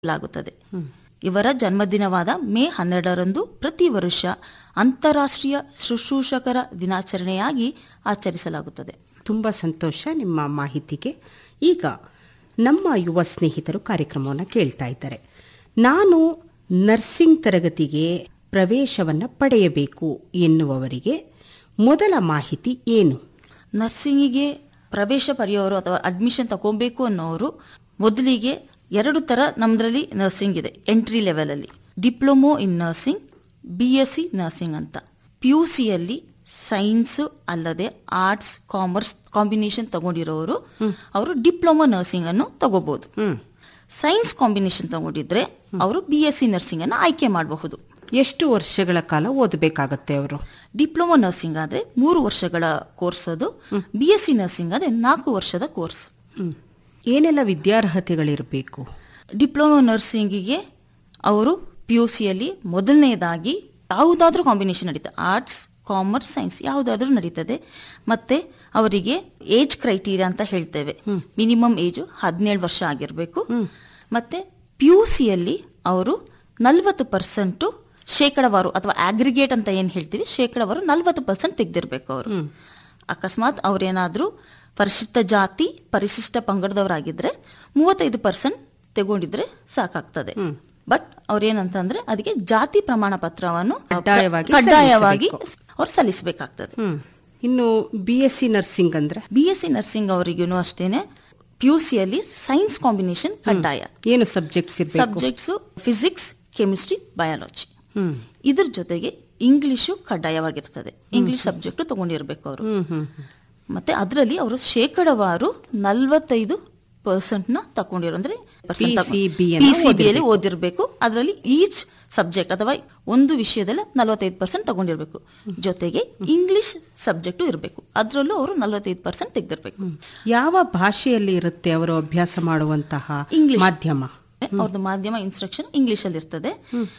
ಲಾಗುತ್ತದೆ ಇವರ ಜನ್ಮದಿನವಾದ ಮೇ ಹನ್ನೆರಡರಂದು ಪ್ರತಿ ವರ್ಷ ಅಂತಾರಾಷ್ಟ್ರೀಯ ಶುಶ್ರೂಷಕರ ದಿನಾಚರಣೆಯಾಗಿ ಆಚರಿಸಲಾಗುತ್ತದೆ ತುಂಬ ಸಂತೋಷ ನಿಮ್ಮ ಮಾಹಿತಿಗೆ ಈಗ ನಮ್ಮ ಯುವ ಸ್ನೇಹಿತರು ಕಾರ್ಯಕ್ರಮವನ್ನು ಕೇಳ್ತಾ ಇದ್ದಾರೆ ನಾನು ನರ್ಸಿಂಗ್ ತರಗತಿಗೆ ಪ್ರವೇಶವನ್ನು ಪಡೆಯಬೇಕು ಎನ್ನುವವರಿಗೆ ಮೊದಲ ಮಾಹಿತಿ ಏನು ನರ್ಸಿಂಗಿಗೆ ಪ್ರವೇಶ ಪಡೆಯೋರು ಅಥವಾ ಅಡ್ಮಿಷನ್ ತಗೋಬೇಕು ಅನ್ನೋರು ಮೊದಲಿಗೆ ಎರಡು ತರ ನಮ್ದ್ರಲ್ಲಿ ನರ್ಸಿಂಗ್ ಇದೆ ಎಂಟ್ರಿ ಲೆವೆಲ್ ಅಲ್ಲಿ diploma in nursing B S C nursing ಅಂತ ಪಿ ಯು ಸಿಯಲ್ಲಿ ಸೈನ್ಸ್ ಅಲ್ಲದೆ ಆರ್ಟ್ಸ್ ಕಾಮರ್ಸ್ ಕಾಂಬಿನೇಷನ್ ತಗೊಂಡಿರೋರು ಅವರು ಡಿಪ್ಲೊಮೊ ನರ್ಸಿಂಗ್ ಅನ್ನು ತಗೋಬಹುದು ಸೈನ್ಸ್ ಕಾಂಬಿನೇಷನ್ ತಗೊಂಡಿದ್ರೆ ಅವರು ಬಿ ಎಸ್ ಸಿ ನರ್ಸಿಂಗ್ ಅನ್ನು ಆಯ್ಕೆ ಮಾಡಬಹುದು ಎಷ್ಟು ವರ್ಷಗಳ ಕಾಲ ಓದಬೇಕಾಗತ್ತೆ ಅವರು ಡಿಪ್ಲೊಮೊ ನರ್ಸಿಂಗ್ ಆದ್ರೆ ಮೂರು ವರ್ಷಗಳ ಕೋರ್ಸ್ ಅದು ಬಿ ಎಸ್ ಸಿ ನರ್ಸಿಂಗ್ ಆದ್ರೆ ನಾಲ್ಕು ವರ್ಷದ ಕೋರ್ಸ್ ಏನೆಲ್ಲ ವಿದ್ಯಾರ್ಹತೆಗಳಿರಬೇಕು ಡಿಪ್ಲೊಮೊ ನರ್ಸಿಂಗಿಗೆ ಅವರು ಪಿ ಯು ಸಿಯಲ್ಲಿ ಮೊದಲನೇದಾಗಿ ಯಾವುದಾದ್ರೂ ಕಾಂಬಿನೇಷನ್ ನಡೀತದೆ ಆರ್ಟ್ಸ್ ಕಾಮರ್ಸ್ ಸೈನ್ಸ್ ಯಾವುದಾದ್ರೂ ನಡೀತದೆ ಮತ್ತೆ ಅವರಿಗೆ ಏಜ್ ಕ್ರೈಟೀರಿಯಾ ಅಂತ ಹೇಳ್ತೇವೆ ಮಿನಿಮಮ್ ಏಜು ಹದಿನೇಳು ವರ್ಷ ಆಗಿರಬೇಕು ಮತ್ತೆ ಪಿ ಯು ಸಿಯಲ್ಲಿ ಅವರು ನಲ್ವತ್ತು ಪರ್ಸೆಂಟು ಶೇಕಡವಾರು ಅಥವಾ ಆಗ್ರಿಗೇಟ್ ಅಂತ ಏನ್ ಹೇಳ್ತೀವಿ ಶೇಕಡವಾರು ನಲ್ವತ್ತು ಪರ್ಸೆಂಟ್ ತೆಗೆದಿರ್ಬೇಕು ಅವರು ಅಕಸ್ಮಾತ್ ಅವ್ರೇನಾದ್ರೂ ಪರಿಶಿಷ್ಟ ಜಾತಿ ಪರಿಶಿಷ್ಟ ಪಂಗಡದವರಾಗಿದ್ರೆ ಮೂವತ್ತೈದು ಪರ್ಸೆಂಟ್ ತಗೊಂಡಿದ್ರೆ ಸಾಕಾಗ್ತದೆ ಬಟ್ ಅವ್ರೇನಂತಂದ್ರೆ ಅದಕ್ಕೆ ಜಾತಿ ಪ್ರಮಾಣ ಪತ್ರವನ್ನು ಕಡ್ಡಾಯವಾಗಿ ಕಡ್ಡಾಯವಾಗಿ ಸಲ್ಲಿಸಬೇಕು. ಅವ್ರು ಸಲ್ಲಿಸಬೇಕಾಗ್ತದೆ ಹ್ಮ್ ಇನ್ನು ಬಿ ಎಸ್ ಸಿ ನರ್ಸಿಂಗ್ ಅಂದ್ರೆ ಬಿ ಎಸ್ ಸಿ ನರ್ಸಿಂಗ್ ಅವರಿಗೂ ಅಷ್ಟೇನೆ ಪಿ ಯು ಸಿಯಲ್ಲಿ ಸೈನ್ಸ್ ಕಾಂಬಿನೇಷನ್ ಕಡ್ಡಾಯ ಏನು ಸಬ್ಜೆಕ್ಟ್ಸ್ ಇರಬೇಕು ಸಬ್ಜೆಕ್ಟ್ಸ್ ಫಿಸಿಕ್ಸ್ ಕೆಮಿಸ್ಟ್ರಿ ಬಯಾಲಜಿ ಹ್ಮ್ ಇದ್ರ ಜೊತೆಗೆ ಇಂಗ್ಲಿಷು ಕಡ್ಡಾಯವಾಗಿರ್ತದೆ ಇಂಗ್ಲಿಷ್ ಸಬ್ಜೆಕ್ಟ್ ತಗೊಂಡಿರ್ಬೇಕು ಅವರು ಹ್ಮ್ ಹ್ಮ್ ಮತ್ತೆ ಅದರಲ್ಲಿ ಅವರು ಶೇಕಡವಾರು ನಲ್ವತ್ತೈದು ಪರ್ಸೆಂಟ್ ನ ತಗೊಂಡಿರೋ ಅಂದ್ರೆ PCB ಯನ್ನು ಪಿಸಿಬಿಯಲ್ಲಿ ಓದಿರ್ಬೇಕು ಅದರಲ್ಲಿ ಈಚ್ ಸಬ್ಜೆಕ್ಟ್ ಅಥವಾ ಒಂದು ವಿಷಯದಲ್ಲಿ ನಲವತ್ತೈದು ಪರ್ಸೆಂಟ್ ತಗೊಂಡಿರ್ಬೇಕು ಜೊತೆಗೆ ಇಂಗ್ಲಿಷ್ ಸಬ್ಜೆಕ್ಟು ಇರಬೇಕು ಅದರಲ್ಲೂ ಅವರು ನಲವತ್ತೈದು ಪರ್ಸೆಂಟ್ ತೆಗೆದಿರ್ಬೇಕು ಯಾವ ಭಾಷೆಯಲ್ಲಿ ಇರುತ್ತೆ ಅವರು ಅಭ್ಯಾಸ ಮಾಡುವಂತಹ ಇಂಗ್ಲಿಷ್. ಮಾಧ್ಯಮ ಅವ್ರದ್ದು ಮಾಧ್ಯಮ ಇನ್ಸ್ಟ್ರಕ್ಷನ್ ಇಂಗ್ಲಿಷ್ ಅಲ್ಲಿ ಇರ್ತದೆ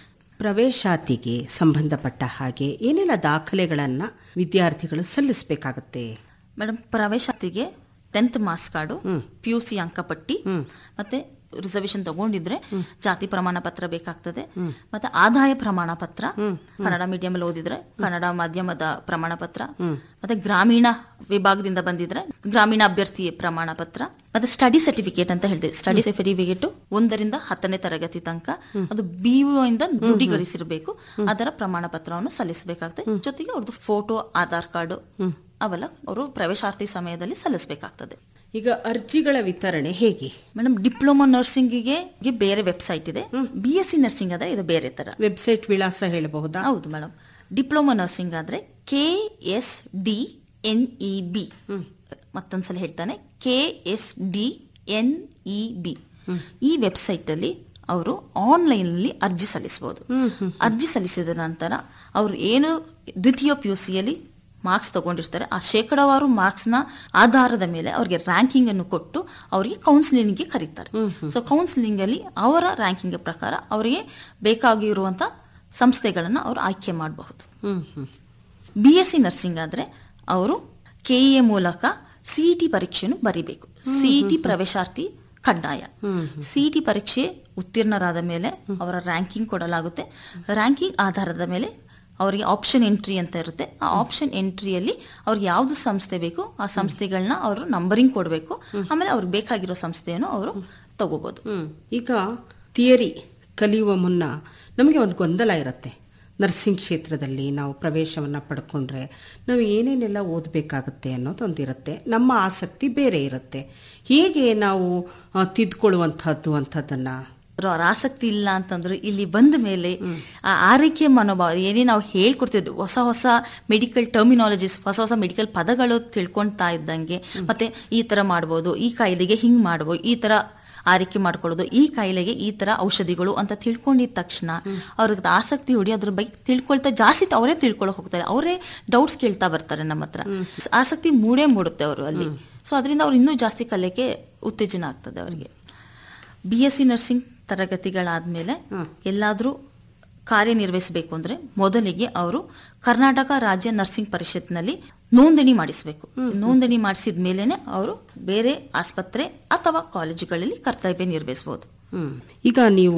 ಪ್ರವೇಶಾತಿಗೆ ಸಂಬಂಧಪಟ್ಟ ಹಾಗೆ ಏನೆಲ್ಲ ದಾಖಲೆಗಳನ್ನ ವಿದ್ಯಾರ್ಥಿಗಳು ಸಲ್ಲಿಸಬೇಕಾಗತ್ತೆ ಮೇಡಮ್ ಪ್ರವೇಶಾತಿಗೆ tenth marks card P U C ಅಂಕಪಟ್ಟಿ ಮತ್ತೆ ರಿಸರ್ವೇಶನ್ ತಗೊಂಡಿದ್ರೆ ಜಾತಿ ಪ್ರಮಾಣ ಪತ್ರ ಬೇಕಾಗ್ತದೆ ಮತ್ತೆ ಆದಾಯ ಪ್ರಮಾಣ ಪತ್ರ ಕನ್ನಡ ಮೀಡಿಯಂ ಅಲ್ಲಿ ಓದಿದ್ರೆ ಕನ್ನಡ ಮಾಧ್ಯಮದ ಪ್ರಮಾಣ ಪತ್ರ ಮತ್ತೆ ಗ್ರಾಮೀಣ ವಿಭಾಗದಿಂದ ಬಂದಿದ್ರೆ ಗ್ರಾಮೀಣ ಅಭ್ಯರ್ಥಿ ಪ್ರಮಾಣ ಪತ್ರ ಮತ್ತೆ ಸ್ಟಡಿ ಸರ್ಟಿಫಿಕೇಟ್ ಅಂತ ಹೇಳ್ತೀವಿ ಸ್ಟಡಿ ಸರ್ಟಿಫಿಕೇಟ್ ಒಂದರಿಂದ ಹತ್ತನೇ ತರಗತಿ ತನಕ ಅದು ಬಿ ಇಂದ ದೃಢೀಕರಿಸಿರ್ಬೇಕು ಅದರ ಪ್ರಮಾಣ ಪತ್ರವನ್ನು ಸಲ್ಲಿಸಬೇಕಾಗ್ತದೆ ಜೊತೆಗೆ ಅವ್ರದ್ದು ಫೋಟೋ ಆಧಾರ್ ಕಾರ್ಡು ಅವೆಲ್ಲ ಅವರು ಪ್ರವೇಶಾರ್ಥಿ ಸಮಯದಲ್ಲಿ ಸಲ್ಲಿಸಬೇಕಾಗ್ತದೆ ಈಗ ಅರ್ಜಿಗಳ ವಿತರಣೆ ಹೇಗೆ ಮೇಡಮ್ ಡಿಪ್ಲೊಮಾ ನರ್ಸಿಂಗಿಗೆ ಬೇರೆ ವೆಬ್ಸೈಟ್ ಇದೆ ಬಿ ಎಸ್ ಸಿ ನರ್ಸಿಂಗ್ ಆದ್ರೆ ಇದು ಬೇರೆ ತರ ವೆಬ್ಸೈಟ್ ವಿಳಾಸ ಹೇಳಬಹುದಾ ಹೌದು ಮೇಡಮ್ ಡಿಪ್ಲೊಮಾ ನರ್ಸಿಂಗ್ ಆದ್ರೆ K S D N E B ಮತ್ತೊಂದ್ಸಲ ಹೇಳ್ತಾನೆ K S D N E B ಈ ವೆಬ್ಸೈಟ್ ಅಲ್ಲಿ ಅವರು ಆನ್ಲೈನ್ ಅಲ್ಲಿ ಅರ್ಜಿ ಸಲ್ಲಿಸಬಹುದು ಅರ್ಜಿ ಸಲ್ಲಿಸಿದ ನಂತರ ಅವರು ಏನು ದ್ವಿತೀಯ ಪಿ ಯು ಸಿಯಲ್ಲಿ ಮಾರ್ಕ್ಸ್ ತಗೊಂಡಿರ್ತಾರೆ ಆ ಶೇಕಡವಾರು ಮಾರ್ಕ್ಸ್ ನ ಆಧಾರದ ಮೇಲೆ ಅವರಿಗೆ ರ್ಯಾಂಕಿಂಗ್ ಅನ್ನು ಕೊಟ್ಟು ಅವರಿಗೆ ಕೌನ್ಸಿಲಿಂಗ್ ಗೆ ಕರೀತಾರೆ ಸೊ ಕೌನ್ಸಿಲಿಂಗ್ ಅಲ್ಲಿ ಅವರ ರ್ಯಾಂಕಿಂಗ್ ಪ್ರಕಾರ ಅವರಿಗೆ ಬೇಕಾಗಿರುವಂತ ಸಂಸ್ಥೆಗಳನ್ನ ಅವರು ಆಯ್ಕೆ ಮಾಡಬಹುದು ಹ್ಮ್ ಹ್ಮ್ ಬಿ ಎಸ್ ಸಿ ನರ್ಸಿಂಗ್ ಆದ್ರೆ ಅವರು ಕೆಇಎ ಮೂಲಕ ಸಿಇಟಿ ಪರೀಕ್ಷೆಯನ್ನು ಬರಿಬೇಕು ಸಿಇಟಿ ಪ್ರವೇಶಾರ್ಥಿ ಕಡ್ಡಾಯ ಸಿಇಟಿ ಪರೀಕ್ಷೆ ಉತ್ತೀರ್ಣರಾದ ಮೇಲೆ ಅವರ ರ್ಯಾಂಕಿಂಗ್ ಕೊಡಲಾಗುತ್ತೆ ರ್ಯಾಂಕಿಂಗ್ ಆಧಾರದ ಮೇಲೆ ಅವರಿಗೆ ಆಪ್ಷನ್ ಎಂಟ್ರಿ ಅಂತ ಇರುತ್ತೆ ಆ ಆಪ್ಷನ್ ಎಂಟ್ರಿಯಲ್ಲಿ ಅವ್ರಿಗೆ ಯಾವ್ದು ಸಂಸ್ಥೆ ಬೇಕು ಆ ಸಂಸ್ಥೆಗಳನ್ನ ಅವರು ನಂಬರಿಂಗ್ ಕೊಡಬೇಕು ಆಮೇಲೆ ಅವ್ರಿಗೆ ಬೇಕಾಗಿರೋ ಸಂಸ್ಥೆಯನ್ನು ಅವರು ತಗೋಬಹುದು ಹ್ಮ್ ಈಗ ಥಿಯರಿ ಕಲಿಯುವ ಮುನ್ನ ನಮಗೆ ಒಂದು ಗೊಂದಲ ಇರುತ್ತೆ ನರ್ಸಿಂಗ್ ಕ್ಷೇತ್ರದಲ್ಲಿ ನಾವು ಪ್ರವೇಶವನ್ನು ಪಡ್ಕೊಂಡ್ರೆ ನಾವು ಏನೇನೆಲ್ಲ ಓದಬೇಕಾಗತ್ತೆ ಅನ್ನೋದೊಂದಿರುತ್ತೆ ನಮ್ಮ ಆಸಕ್ತಿ ಬೇರೆ ಇರುತ್ತೆ ಹೇಗೆ ನಾವು ಆ, ತಿದ್ಕೊಳ್ಳುವಂಥದ್ದು ಅಂಥದ್ದನ್ನು ಅವ್ರ ಆಸಕ್ತಿ ಇಲ್ಲ ಅಂತಂದ್ರೆ ಇಲ್ಲಿ ಬಂದ ಮೇಲೆ ಆ ಆರೈಕೆ ಮನೋಭಾವ ಏನೇ ನಾವು ಹೇಳ್ಕೊಡ್ತಿದ್ವಿ ಹೊಸ ಹೊಸ ಮೆಡಿಕಲ್ ಟರ್ಮಿನಾಲಜೀಸ್ ಹೊಸ ಹೊಸ ಮೆಡಿಕಲ್ ಪದಗಳು ತಿಳ್ಕೊಳ್ತಾ ಇದ್ದಂಗೆ ಮತ್ತೆ ಈ ತರ ಮಾಡ್ಬೋದು ಈ ಕಾಯಿಲೆಗೆ ಹಿಂಗ್ ಮಾಡ್ಬೋದು ಈ ತರ ಆರೈಕೆ ಮಾಡ್ಕೊಳ್ಳೋದು ಈ ಕಾಯಿಲೆಗೆ ಈ ತರ ಔಷಧಿಗಳು ಅಂತ ತಿಳ್ಕೊಂಡಿದ ತಕ್ಷಣ ಅವ್ರಿಗೆ ಆಸಕ್ತಿ ಹುಡಿ ಅದ್ರ ಬಗ್ಗೆ ತಿಳ್ಕೊಳ್ತಾ ಜಾಸ್ತಿ ಅವರೇ ತಿಳ್ಕೊಳಕ್ ಹೋಗ್ತಾರೆ ಅವರೇ ಡೌಟ್ಸ್ ಕೇಳ್ತಾ ಬರ್ತಾರೆ ನಮ್ಮ ಹತ್ರ ಆಸಕ್ತಿ ಮೂಡೇ ಮೂಡುತ್ತೆ ಅವರು ಅಲ್ಲಿ ಸೊ ಅದರಿಂದ ಅವ್ರು ಇನ್ನೂ ಜಾಸ್ತಿ ಕಲಿಯಕ್ಕೆ ಉತ್ತೇಜನ ಆಗ್ತದೆ ಅವರಿಗೆ ಬಿ ಎಸ್ ಸಿ ನರ್ಸಿಂಗ್ ತರಗತಿಗಳಾದ್ಮೇಲೆ ಎಲ್ಲಾದ್ರೂ ಕಾರ್ಯನಿರ್ವಹಿಸಬೇಕು ಅಂದ್ರೆ ಮೊದಲಿಗೆ ಅವರು ಕರ್ನಾಟಕ ರಾಜ್ಯ ನರ್ಸಿಂಗ್ ಪರಿಷತ್ನಲ್ಲಿ ನೋಂದಣಿ ಮಾಡಿಸಬೇಕು ನೋಂದಣಿ ಮಾಡಿಸಿದ ಮೇಲೆನೆ ಅವರು ಬೇರೆ ಆಸ್ಪತ್ರೆ ಅಥವಾ ಕಾಲೇಜುಗಳಲ್ಲಿ ಕರ್ತವ್ಯ ನಿರ್ವಹಿಸಬಹುದು ಹ್ಮ್ ಈಗ ನೀವು